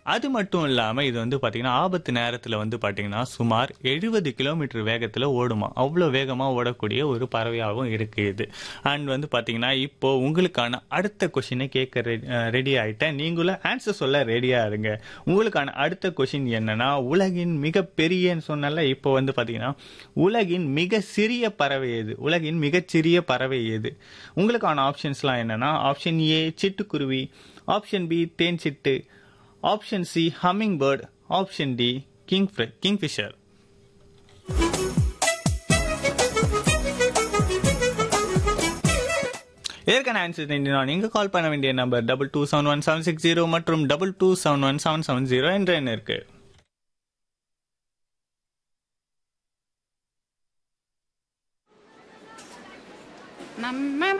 அது மட்டும் இல்லாம இது வந்து பாத்தீங்கன்னா ஆபத்து நேரத்துல வந்து பாத்தீங்கன்னா சுமார் எழுபது கிலோமீட்டர் வேகத்துல ஓடுமா அவ்வளோ வேகமா ஓடக்கூடிய ஒரு பறவையாகவும் இருக்கு இது அண்ட் வந்து பாத்தீங்கன்னா இப்போ உங்களுக்கான அடுத்த கொஷினை கேட்க ரெடி ஆயிட்டேன் நீங்களும் ஆன்சர் சொல்ல ரெடியா இருங்க உங்களுக்கான அடுத்த கொஷின் என்னன்னா உலகின் மிக பெரியன்னு சொன்னால இப்போ வந்து பாத்தீங்கன்னா உலகின் மிக சிறிய பறவை எது உலகின் மிகச்சிறிய பறவை எது உங்களுக்கான ஆப்ஷன்ஸ்லாம் என்னன்னா ஆப்ஷன் ஏ சிட்டுக்குருவி ஆப்ஷன் பி தேன் சிட்டு option C hummingbird option D king kingfisher இதற்கான ஆன்சர் தெரிஞ்சுனா நீங்கள் கால் பண்ண வேண்டிய number double two seven one seven six zero மற்றும் double two seven one seven seven zero என்ற எண் இருக்கு நம்ம